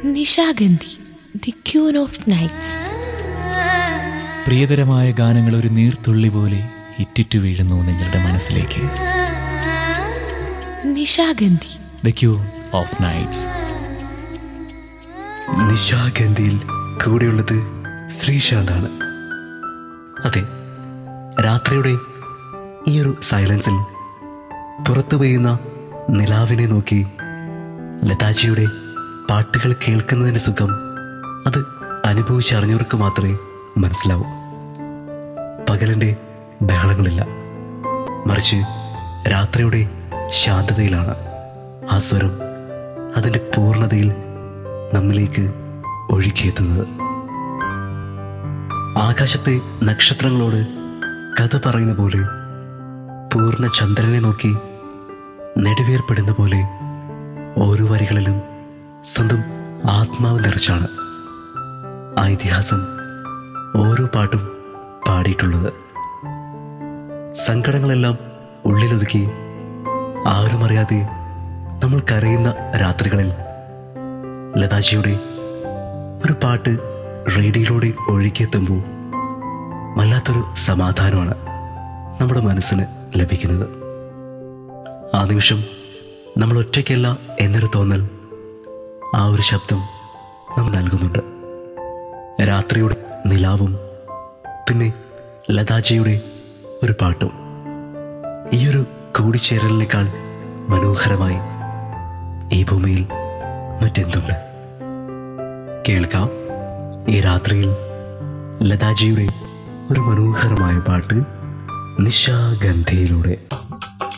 Nishagandhi the queen of nights പ്രിയതരമായ ഗാനങ്ങൾ ഒരു നീർത്തുള്ളി പോലെ ഇറ്റിറ്റു വീഴുന്നു നിങ്ങളുടെ മനസ്സിലേക്ക് നിശാഗന്ധി ദ ക്യൂൺ ഓഫ് നൈറ്റ്സ് നിശാഗന്ധിയിൽ കൂടെയുള്ളത് ശ്രീശാന്താണ് അതെ രാത്രിയുടെ ഈ ഒരു സൈലൻസിൽ പുറത്തു പെയ്യുന്ന നിലാവിനെ നോക്കി ലതാജിയുടെ പാട്ടുകൾ കേൾക്കുന്നതിന്റെ സുഖം അത് അനുഭവിച്ചറിഞ്ഞവർക്ക് മാത്രമേ മനസ്സിലാവൂ പകലിന്റെ ബഹളങ്ങളില്ല മറിച്ച് രാത്രിയുടെ ശാന്തതയിലാണ് ആ സ്വരം അതിൻ്റെ പൂർണ്ണതയിൽ നമ്മിലേക്ക് ഒഴുകിയെത്തുന്നത് ആകാശത്തെ നക്ഷത്രങ്ങളോട് കഥ പറയുന്ന പോലെ പൂർണ്ണ ചന്ദ്രനെ നോക്കി നെടുവേർപ്പെടുന്ന പോലെ ഓരോ വരികളിലും സ്വന്തം ആത്മാവ് നിറച്ചാണ് ആ ഇതിഹാസം ഓരോ പാട്ടും പാടിയിട്ടുള്ളത് സങ്കടങ്ങളെല്ലാം ഉള്ളിലൊതുക്കി ആരും അറിയാതെ നമ്മൾ കരയുന്ന രാത്രികളിൽ ലതാജിയുടെ ഒരു പാട്ട് റേഡിയോയിലൂടെ ഒഴുകിയെത്തുമ്പോൾ വല്ലാത്തൊരു സമാധാനമാണ് നമ്മുടെ മനസ്സിന് ലഭിക്കുന്നത് ആ നിമിഷം നമ്മൾ ഒറ്റയ്ക്കല്ല എന്നൊരു തോന്നൽ ആ ഒരു ശബ്ദം നാം നൽകുന്നുണ്ട് രാത്രിയുടെ നിലാവും പിന്നെ ലതാജിയുടെ ഒരു പാട്ടും ഈ ഒരു കൂടിച്ചേരലിനേക്കാൾ മനോഹരമായി ഈ ഭൂമിയിൽ മറ്റെന്തുണ്ട് കേൾക്കാം ഈ രാത്രിയിൽ ലതാജിയുടെ ഒരു മനോഹരമായ പാട്ട് നിശാഗന്ധിയിലൂടെ